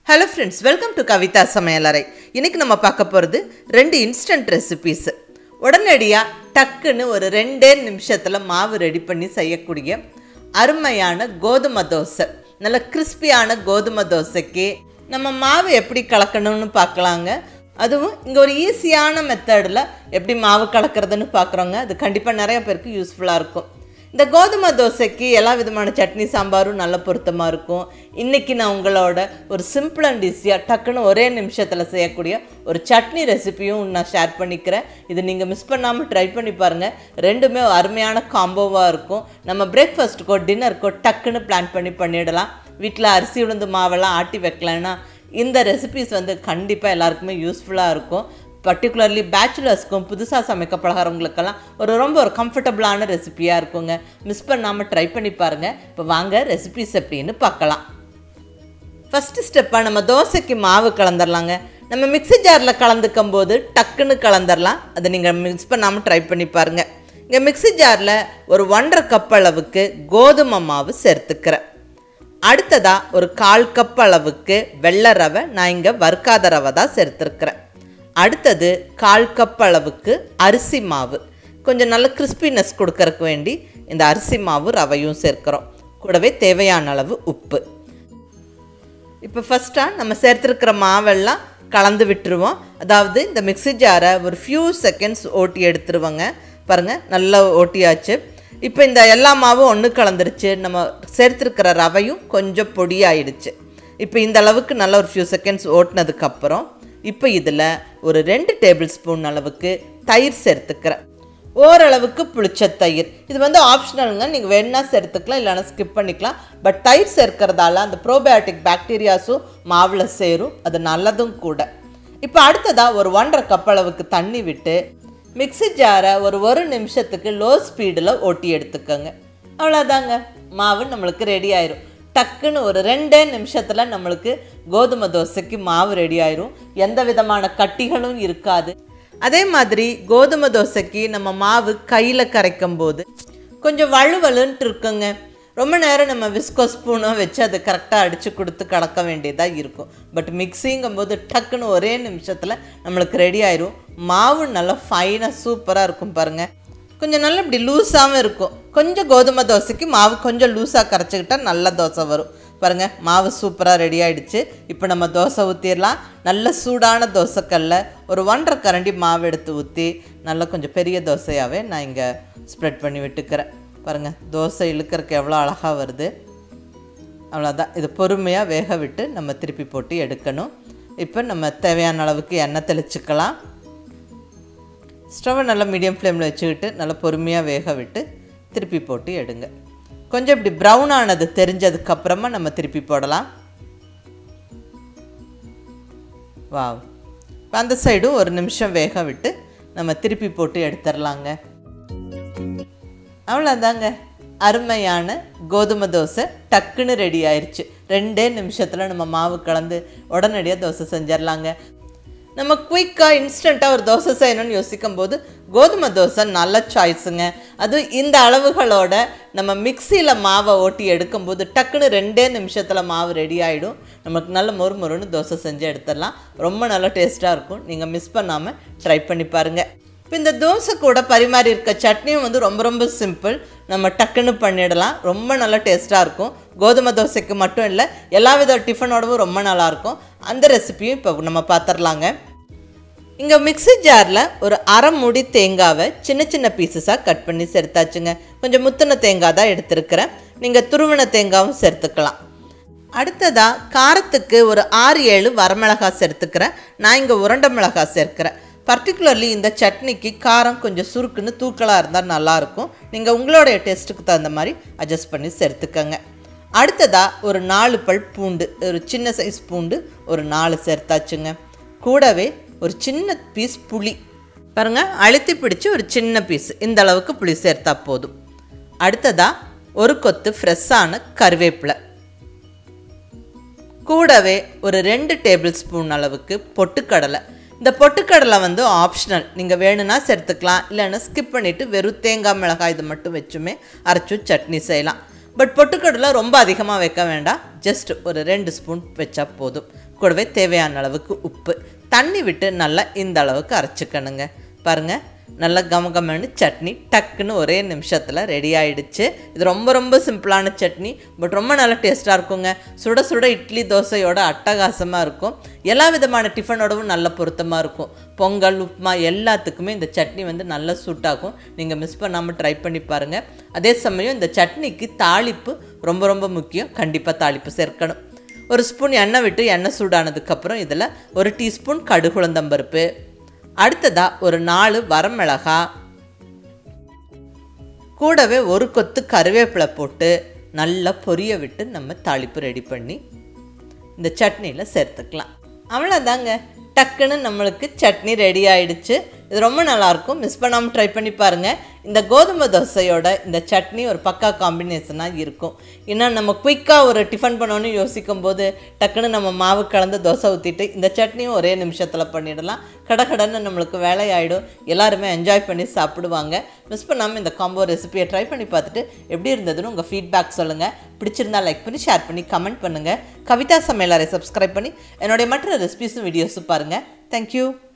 hello friends welcome to Kavitha சமையலறை இன்னைக்கு நம்ம பார்க்க போகிறது ரெண்டு இன்ஸ்டன்ட் ரெசிபீஸ் உடனடியாக டக்குன்னு ஒரு ரெண்டே நிமிஷத்தில் மாவு ரெடி பண்ணி செய்யக்கூடிய அருமையான கோதுமை தோசை நல்ல கிறிஸ்பியான கோதுமை தோசைக்கு நம்ம மாவு எப்படி கலக்கணும்னு பார்க்கலாங்க அதுவும் இங்கே ஒரு ஈஸியான மெத்தடில் எப்படி மாவு கலக்கிறதுன்னு பார்க்குறோங்க அது கண்டிப்பாக நிறைய பேருக்கு யூஸ்ஃபுல்லாக இருக்கும் இந்த கோதுமை தோசைக்கு எல்லா விதமான சட்னி சாம்பாரும் நல்ல பொருத்தமாக இருக்கும் இன்றைக்கி நான் உங்களோட ஒரு சிம்பிள் அண்ட் ஈஸியாக டக்குன்னு ஒரே நிமிஷத்தில் செய்யக்கூடிய ஒரு சட்னி ரெசிபியும் நான் ஷேர் பண்ணிக்கிறேன் இது நீங்கள் மிஸ் பண்ணாமல் ட்ரை பண்ணி பாருங்கள் ரெண்டுமே அருமையான காம்போவாக இருக்கும் நம்ம பிரேக்ஃபாஸ்ட்டுக்கோ டின்னருக்கோ டக்குன்னு பிளான் பண்ணி பண்ணிடலாம் வீட்டில் அரிசி உளுந்து மாவெல்லாம் ஆட்டி வைக்கலன்னா இந்த ரெசிபிஸ் வந்து கண்டிப்பாக எல்லாருக்குமே யூஸ்ஃபுல்லாக இருக்கும் பர்டிகுலர்லி பேச்சுலர்ஸ்க்கும் புதுசாக சமைக்க பழகிறவங்களுக்கெல்லாம் ஒரு ரொம்ப ஒரு கம்ஃபர்டபுளான ரெசிபியாக இருக்குங்க மிஸ் பண்ணாமல் ட்ரை பண்ணி பாருங்கள் இப்போ வாங்க ரெசிபிஸ் எப்படின்னு பார்க்கலாம் ஃபஸ்ட்டு ஸ்டெப்பாக நம்ம தோசைக்கு மாவு கலந்துடலாங்க நம்ம மிக்ஸி ஜாரில் கலந்துக்கும் போது டக்குன்னு கலந்துடலாம் அதை நீங்கள் மிக்ஸ் பண்ணாமல் ட்ரை பண்ணி பாருங்கள் இங்கே மிக்ஸி ஜாரில் ஒரு ஒன்றரை கப் அளவுக்கு கோதுமை மாவு சேர்த்துக்கிறேன் அடுத்ததாக ஒரு கால் கப் அளவுக்கு வெள்ளை ரவை நான் இங்கே வறுக்காத ரவை தான் சேர்த்துருக்கிறேன் அடுத்தது கால் கப் அளவுக்கு அரிசி மாவு கொஞ்சம் நல்ல கிறிஸ்பினஸ் கொடுக்கறக்கு வேண்டி இந்த அரிசி மாவு ரவையும் சேர்க்குறோம் கூடவே தேவையான அளவு உப்பு இப்போ ஃபஸ்ட்டாக நம்ம சேர்த்துருக்கிற மாவெல்லாம் கலந்து விட்டுருவோம் அதாவது இந்த மிக்ஸி ஜாரை ஒரு ஃபியூ செகண்ட்ஸ் ஓட்டி எடுத்துருவோங்க பாருங்கள் நல்லா ஓட்டியாச்சு இப்போ இந்த எல்லா மாவும் ஒன்று கலந்துருச்சு நம்ம சேர்த்துருக்கிற ரவையும் கொஞ்சம் பொடியாயிடுச்சு இப்போ இந்த அளவுக்கு நல்ல ஒரு ஃபியூ செகண்ட்ஸ் ஓட்டினதுக்கப்புறம் இப்போ இதில் ஒரு ரெண்டு டேபிள் ஸ்பூன் அளவுக்கு தயிர் சேர்த்துக்கிறேன் ஓரளவுக்கு புளிச்ச தயிர் இது வந்து ஆப்ஷனலுங்க நீங்கள் வேணா சேர்த்துக்கலாம் இல்லைனா ஸ்கிப் பண்ணிக்கலாம் பட் தயிர் சேர்க்கறதால அந்த ப்ரோபயோட்டிக் பாக்டீரியாஸும் மாவில் சேரும் அது நல்லதும் கூட இப்போ அடுத்ததாக ஒரு ஒன்றரை கப் அளவுக்கு தண்ணி விட்டு மிக்ஸி ஜாரை ஒரு ஒரு நிமிஷத்துக்கு லோ ஸ்பீடில் ஓட்டி எடுத்துக்கோங்க அவ்வளோதாங்க மாவு நம்மளுக்கு ரெடி ஆயிரும் டக்குன்னு ஒரு ரெண்டே நிமிஷத்தில் நம்மளுக்கு கோதுமை தோசைக்கு மாவு ரெடி ஆயிரும் எந்த விதமான கட்டிகளும் இருக்காது அதே மாதிரி கோதுமை தோசைக்கு நம்ம மாவு கையில் கரைக்கும் போது கொஞ்சம் வழுவலுன்ட்டு இருக்குங்க ரொம்ப நேரம் நம்ம விஸ்கோ ஸ்பூனோ வச்சு அதை கரெக்டாக அடித்து கொடுத்து கலக்க வேண்டியதாக இருக்கும் பட் மிக்ஸிங்கும் போது டக்குன்னு ஒரே நிமிஷத்தில் நம்மளுக்கு ரெடி ஆயிரும் மாவு நல்லா ஃபைனாக சூப்பராக இருக்கும் பாருங்கள் கொஞ்சம் நல்லா இப்படி லூஸாகவும் இருக்கும் கொஞ்சம் கோதுமை தோசைக்கு மாவு கொஞ்சம் லூஸாக கரைச்சிக்கிட்டால் நல்ல தோசை வரும் பாருங்கள் மாவு சூப்பராக ரெடி ஆகிடுச்சு இப்போ நம்ம தோசை ஊற்றிடலாம் நல்ல சூடான தோசைக்கல்ல ஒரு ஒன்றரை கரண்டி மாவு எடுத்து ஊற்றி நல்லா கொஞ்சம் பெரிய தோசையாகவே நான் இங்கே ஸ்ப்ரெட் பண்ணி விட்டுக்கிறேன் பாருங்கள் தோசை இழுக்கிறதுக்கு எவ்வளோ அழகாக வருது அவ்வளோதான் இது பொறுமையாக வேக விட்டு நம்ம திருப்பி போட்டு எடுக்கணும் இப்போ நம்ம தேவையான அளவுக்கு எண்ணெய் தெளிச்சுக்கலாம் ஸ்டவ்வை நல்லா மீடியம் ஃப்ளேமில் வச்சுக்கிட்டு நல்லா பொறுமையாக வேக விட்டு திருப்பி போட்டு எடுங்க கொஞ்சம் இப்படி ப்ரௌன் ஆனது தெரிஞ்சதுக்கப்புறமா நம்ம திருப்பி போடலாம் வாவ் இப்போ அந்த சைடும் ஒரு நிமிஷம் வேக விட்டு நம்ம திருப்பி போட்டு எடுத்துடலாங்க அவ்வளோதாங்க அருமையான கோதுமை தோசை டக்குன்னு ரெடி ஆயிடுச்சு ரெண்டே நிமிஷத்தில் நம்ம மாவு கலந்து உடனடியாக தோசை செஞ்சிடலாங்க நம்ம குயிக்காக இன்ஸ்டண்ட்டாக ஒரு தோசை செய்யணும்னு யோசிக்கும் போது கோதுமை தோசை நல்ல சாய்ஸுங்க அதுவும் இந்த அளவுகளோட நம்ம மிக்சியில் மாவை ஓட்டி எடுக்கும்போது டக்குன்னு ரெண்டே நிமிஷத்தில் மாவு ரெடி ஆகிடும் நமக்கு நல்ல மொறு மொறுன்னு தோசை செஞ்சு எடுத்துடலாம் ரொம்ப நல்ல டேஸ்ட்டாக இருக்கும் நீங்கள் மிஸ் பண்ணாமல் ட்ரை பண்ணி பாருங்கள் இப்போ இந்த தோசை கூட பரிமாறி இருக்க சட்னியும் வந்து ரொம்ப ரொம்ப சிம்பிள் நம்ம டக்குன்னு பண்ணிடலாம் ரொம்ப நல்ல டேஸ்ட்டாக இருக்கும் கோதுமை தோசைக்கு மட்டும் இல்லை எல்லா வித டிஃபனோடவும் ரொம்ப நல்லாயிருக்கும் அந்த ரெசிபியும் இப்போ நம்ம பார்த்துடலாங்க இங்கே மிக்ஸி ஜாரில் ஒரு அரை முடி தேங்காவை சின்ன சின்ன பீசஸாக கட் பண்ணி சேர்த்தாச்சுங்க கொஞ்சம் முத்தின தேங்காய் தான் எடுத்துருக்கிறேன் நீங்கள் துருவின தேங்காவும் சேர்த்துக்கலாம் அடுத்ததாக காரத்துக்கு ஒரு ஆறு ஏழு வரமிளகாய் சேர்த்துக்கிறேன் நான் இங்கே உருண்டை மிளகாய் சேர்க்கிறேன் பர்டிகுலர்லி இந்த சட்னிக்கு காரம் கொஞ்சம் சுருக்குன்னு தூக்கலாக இருந்தால் நல்லாயிருக்கும் நீங்கள் உங்களுடைய டேஸ்ட்டுக்கு தகுந்த மாதிரி அட்ஜஸ்ட் பண்ணி சேர்த்துக்கங்க அடுத்ததாக ஒரு நாலு பல் பூண்டு ஒரு சின்ன சைஸ் பூண்டு ஒரு நாலு சேர்த்தாச்சுங்க கூடவே ஒரு சின்ன பீஸ் புளி பாருங்கள் அழுத்தி பிடிச்சி ஒரு சின்ன பீஸ் இந்த அளவுக்கு புளி சேர்த்தா போதும் அடுத்ததாக ஒரு கொத்து ஃப்ரெஷ்ஷான கருவேப்பிலை கூடவே ஒரு ரெண்டு டேபிள் ஸ்பூன் அளவுக்கு பொட்டுக்கடலை இந்த பொட்டுக்கடலை வந்து ஆப்ஷனல் நீங்கள் வேணும்னா சேர்த்துக்கலாம் இல்லைன்னா ஸ்கிப் பண்ணிவிட்டு வெறும் தேங்காய் மிளகாய் இது மட்டும் வச்சுமே அரைச்சு சட்னி செய்யலாம் பட் பொட்டுக்கடலை ரொம்ப அதிகமாக வைக்க வேண்டாம் ஜஸ்ட் ஒரு ரெண்டு ஸ்பூன் வச்சா போதும் கூடவே தேவையான அளவுக்கு உப்பு தண்ணி விட்டு நல்லா இந்த அளவுக்கு அரைச்சிக்கணுங்க பாருங்கள் நல்லா கமகமன்னு சட்னி டக்குன்னு ஒரே நிமிஷத்தில் ரெடி ஆயிடுச்சு இது ரொம்ப ரொம்ப சிம்பிளான சட்னி பட் ரொம்ப நல்லா டேஸ்ட்டாக இருக்குங்க சுட சுட இட்லி தோசையோட அட்டகாசமாக இருக்கும் எல்லா விதமான டிஃபனோடவும் நல்ல பொருத்தமாக இருக்கும் பொங்கல் உப்புமா எல்லாத்துக்குமே இந்த சட்னி வந்து நல்லா சூட்டாகும் நீங்கள் மிஸ் பண்ணாமல் ட்ரை பண்ணி பாருங்கள் அதே சமயம் இந்த சட்னிக்கு தாளிப்பு ரொம்ப ரொம்ப முக்கியம் கண்டிப்பாக தாளிப்பு சேர்க்கணும் ஒரு ஸ்பூன் எண்ணெய் விட்டு எண்ணெய் சூடானதுக்கப்புறம் இதில் ஒரு டீஸ்பூன் கடுகுளந்தம்பருப்பு அடுத்ததாக ஒரு நாலு வரமிளகா கூடவே ஒரு கொத்து கருவேப்பிலை போட்டு நல்லா பொரிய விட்டு நம்ம தாளிப்பு ரெடி பண்ணி இந்த சட்னியில் சேர்த்துக்கலாம் அவ்வளோதாங்க டக்குன்னு நம்மளுக்கு சட்னி ரெடி ஆயிடுச்சு இது ரொம்ப நல்லாயிருக்கும் மிஸ் பண்ணாமல் ட்ரை பண்ணி பாருங்கள் இந்த கோதுமை தோசையோட இந்த சட்னி ஒரு பக்கா காம்பினேஷனாக இருக்கும் இன்னும் நம்ம குயிக்காக ஒரு டிஃபன் பண்ணணும்னு யோசிக்கும் போது டக்குன்னு நம்ம மாவு கலந்து தோசை ஊற்றிட்டு இந்த சட்னியும் ஒரே நிமிஷத்தில் பண்ணிடலாம் கடகடன்னு நம்மளுக்கு வேலையாயிடும் எல்லாருமே என்ஜாய் பண்ணி சாப்பிடுவாங்க மிஸ் பண்ணாமல் இந்த காம்போ ரெசிபியை ட்ரை பண்ணி பார்த்துட்டு எப்படி இருந்ததுன்னு உங்கள் ஃபீட்பேக் சொல்லுங்கள் பிடிச்சிருந்தா லைக் பண்ணி ஷேர் பண்ணி கமெண்ட் பண்ணுங்கள் கவிதா சமையலரை சப்ஸ்கிரைப் பண்ணி என்னுடைய மற்ற ரெசிபிஸும் வீடியோஸும் பாருங்கள் தேங்க்யூ